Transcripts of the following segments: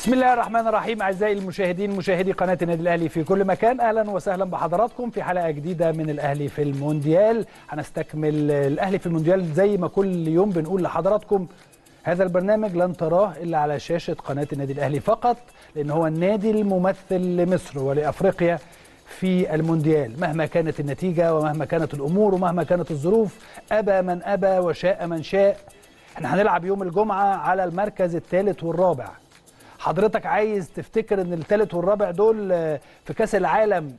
بسم الله الرحمن الرحيم اعزائي المشاهدين مشاهدي قناه النادي الاهلي في كل مكان اهلا وسهلا بحضراتكم في حلقه جديده من الاهلي في المونديال هنستكمل الاهلي في المونديال زي ما كل يوم بنقول لحضراتكم هذا البرنامج لن تراه الا على شاشه قناه النادي الاهلي فقط لان هو النادي الممثل لمصر ولافريقيا في المونديال مهما كانت النتيجه ومهما كانت الامور ومهما كانت الظروف ابى من ابى وشاء من شاء احنا هنلعب يوم الجمعه على المركز الثالث والرابع حضرتك عايز تفتكر ان الثالث والرابع دول في كاس العالم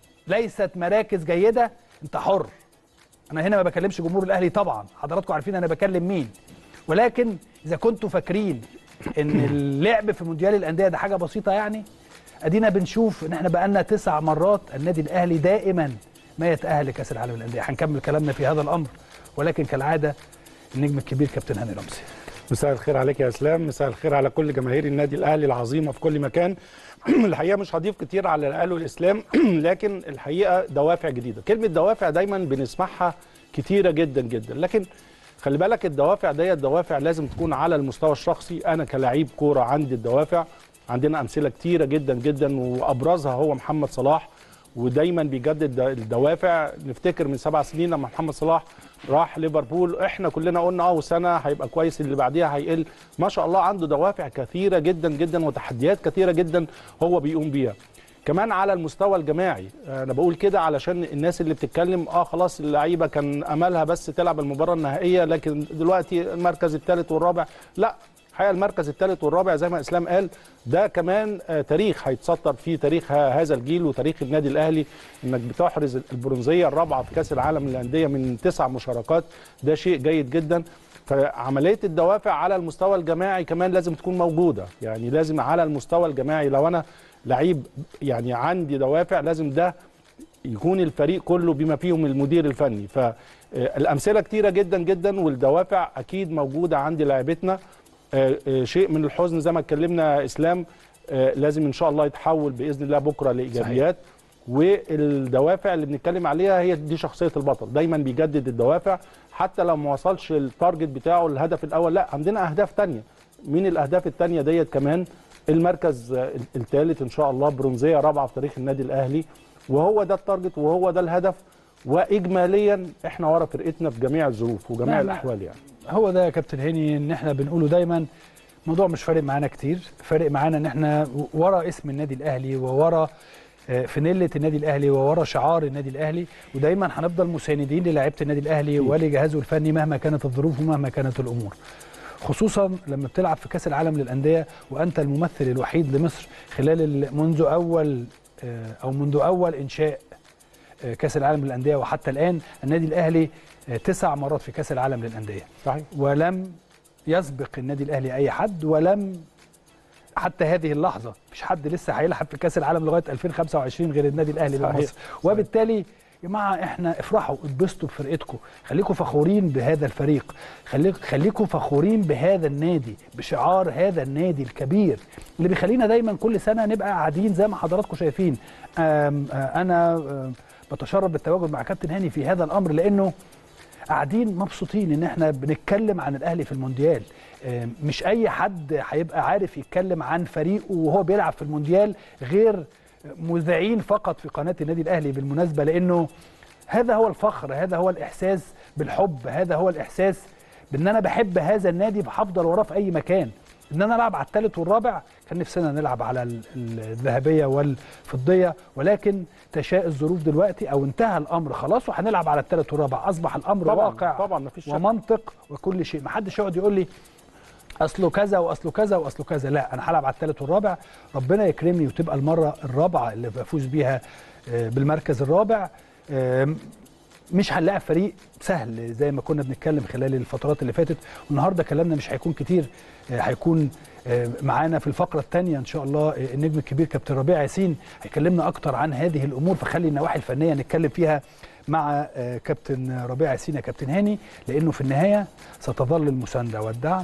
ليست مراكز جيده انت حر انا هنا ما بكلمش جمهور الاهلي طبعا حضراتكم عارفين انا بكلم مين ولكن اذا كنتوا فاكرين ان اللعب في مونديال الانديه ده حاجه بسيطه يعني ادينا بنشوف ان احنا بقالنا تسع مرات النادي الاهلي دائما ما يتاهل لكاس العالم للانديه هنكمل كلامنا في هذا الامر ولكن كالعاده النجم الكبير كابتن هاني رمزي مساء الخير عليك يا اسلام مساء الخير على كل جماهير النادي الاهلي العظيمه في كل مكان الحقيقه مش هضيف كتير على اللي قاله الاسلام لكن الحقيقه دوافع جديده كلمه دوافع دايما بنسمعها كتيره جدا جدا لكن خلي بالك الدوافع ديت دوافع لازم تكون على المستوى الشخصي انا كلاعب كوره عندي الدوافع عندنا امثله كتيره جدا جدا وابرزها هو محمد صلاح ودايما بيجدد الدوافع نفتكر من سبع سنين لما محمد صلاح راح ليفربول احنا كلنا قلنا اه سنه هيبقى كويس اللي بعديها هيقل ما شاء الله عنده دوافع كثيره جدا جدا وتحديات كثيره جدا هو بيقوم بيها كمان على المستوى الجماعي انا بقول كده علشان الناس اللي بتتكلم اه خلاص اللعيبه كان املها بس تلعب المباراه النهائيه لكن دلوقتي المركز الثالث والرابع لا الحقيقه المركز الثالث والرابع زي ما اسلام قال ده كمان تاريخ هيتسطر فيه تاريخ هذا الجيل وتاريخ النادي الاهلي انك بتحرز البرونزيه الرابعه في كاس العالم للانديه من تسع مشاركات ده شيء جيد جدا فعمليه الدوافع على المستوى الجماعي كمان لازم تكون موجوده يعني لازم على المستوى الجماعي لو انا لعيب يعني عندي دوافع لازم ده يكون الفريق كله بما فيهم المدير الفني فالامثله كتيره جدا جدا والدوافع اكيد موجوده عند لاعبتنا شيء من الحزن زي ما اتكلمنا اسلام لازم ان شاء الله يتحول باذن الله بكره لايجابيات صحيح. والدوافع اللي بنتكلم عليها هي دي شخصيه البطل دايما بيجدد الدوافع حتى لو ما وصلش التارجت بتاعه الهدف الاول لا عندنا اهداف تانية مين الاهداف التانية ديت كمان المركز الثالث ان شاء الله برونزيه رابعه في تاريخ النادي الاهلي وهو ده التارجت وهو ده الهدف واجماليا احنا ورا فرقتنا في جميع الظروف وجميع لا الاحوال يعني هو ده يا كابتن هاني ان احنا بنقوله دايما الموضوع مش فارق معانا كتير فارق معانا ان احنا ورا اسم النادي الاهلي وورا فانيله النادي الاهلي وورا شعار النادي الاهلي ودايما هنفضل مساندين للاعيبه النادي الاهلي ولجهازه الفني مهما كانت الظروف ومهما كانت الامور خصوصا لما بتلعب في كاس العالم للانديه وانت الممثل الوحيد لمصر خلال منذ اول او منذ اول انشاء كاس العالم للانديه وحتى الان النادي الاهلي تسع مرات في كاس العالم للانديه صحيح ولم يسبق النادي الاهلي اي حد ولم حتى هذه اللحظه مفيش حد لسه هيلعب في كاس العالم لغايه 2025 غير النادي الاهلي بمصر وبالتالي يا جماعه احنا افرحوا اتبسطوا بفرقتكم خليكم فخورين بهذا الفريق خليكم فخورين بهذا النادي بشعار هذا النادي الكبير اللي بيخلينا دايما كل سنه نبقى قاعدين زي ما حضراتكم شايفين آم انا آم بتشرف بالتواجد مع كابتن هاني في هذا الامر لانه قاعدين مبسوطين ان احنا بنتكلم عن الاهلي في المونديال مش اي حد هيبقى عارف يتكلم عن فريقه وهو بيلعب في المونديال غير مذيعين فقط في قناه النادي الاهلي بالمناسبه لانه هذا هو الفخر هذا هو الاحساس بالحب هذا هو الاحساس بان انا بحب هذا النادي فهفضل وراه في اي مكان ان انا العب على الثالث والرابع كان نفسنا نلعب على الذهبيه والفضيه ولكن تشاء الظروف دلوقتي او انتهى الامر خلاص وهنلعب على الثالث والرابع اصبح الامر طبعًا واقع طبعا مفيش شك. ومنطق وكل شيء ما حدش يقعد يقول لي اصله كذا واصله كذا واصله كذا لا انا هلعب على الثالث والرابع ربنا يكرمني وتبقى المره الرابعه اللي بفوز بيها بالمركز الرابع مش هنلاعب فريق سهل زي ما كنا بنتكلم خلال الفترات اللي فاتت والنهارده كلامنا مش هيكون كتير هيكون معانا في الفقره الثانيه ان شاء الله النجم الكبير كابتن ربيع ياسين هيكلمنا اكتر عن هذه الامور فخلي النواحي الفنيه نتكلم فيها مع كابتن ربيع ياسين يا كابتن هاني لانه في النهايه ستظل المسانده والدعم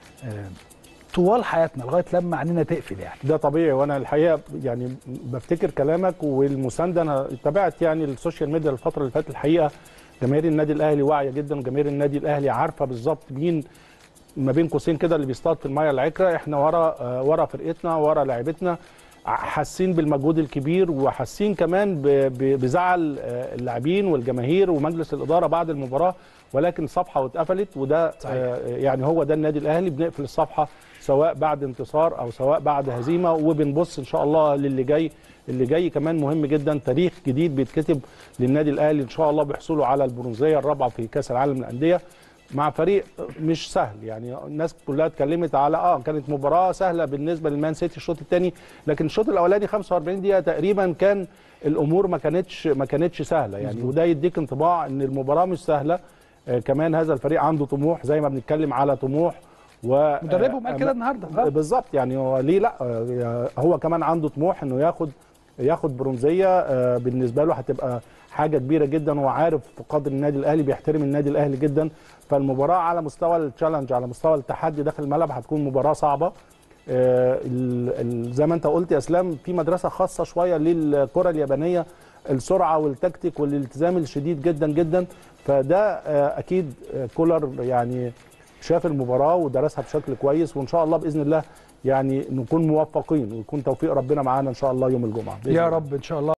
طوال حياتنا لغايه لما عينينا تقفل يعني ده طبيعي وانا الحقيقه يعني بفتكر كلامك والمسانده انا تابعت يعني السوشيال ميديا الفتره اللي فاتت الحقيقه جماهير النادي الاهلي واعيه جدا وجماهير النادي الاهلي عارفه بالظبط مين ما بين قوسين كده اللي بيصطاد في الميه العكره احنا ورا آه، ورا فرقتنا ورا لاعيبتنا ع- حاسين بالمجهود الكبير وحاسين كمان ب- ب- بزعل آه، اللاعبين والجماهير ومجلس الاداره بعد المباراه ولكن صفحه واتقفلت وده صحيح. آه، يعني هو ده النادي الاهلي بنقفل الصفحه سواء بعد انتصار او سواء بعد هزيمه وبنبص ان شاء الله للي جاي اللي جاي كمان مهم جدا تاريخ جديد بيتكتب للنادي الاهلي ان شاء الله بحصوله على البرونزيه الرابعه في كاس العالم للانديه مع فريق مش سهل يعني الناس كلها اتكلمت على اه كانت مباراه سهله بالنسبه للمان سيتي الشوط الثاني لكن الشوط الاولاني 45 دقيقه تقريبا كان الامور ما كانتش ما كانتش سهله يعني وده يديك انطباع ان المباراه مش سهله آه كمان هذا الفريق عنده طموح زي ما بنتكلم على طموح و مدربهم قال كده النهارده آه. بالظبط يعني هو ليه لا آه، هو كمان عنده طموح انه ياخد ياخد برونزيه آه، بالنسبه له هتبقى حاجه كبيره جدا وعارف قدر النادي الاهلي بيحترم النادي الاهلي جدا فالمباراه على مستوى التشالنج على مستوى التحدي داخل الملعب هتكون مباراه صعبه آه، ال- ال- زي ما انت قلت يا اسلام في مدرسه خاصه شويه للكره اليابانيه السرعه والتكتيك والالتزام الشديد جدا جدا فده آه، اكيد آه، كولر يعني شاف المباراه ودرسها بشكل كويس وان شاء الله باذن الله يعني نكون موفقين ويكون توفيق ربنا معانا ان شاء الله يوم الجمعه بإذن يا الله. رب ان شاء الله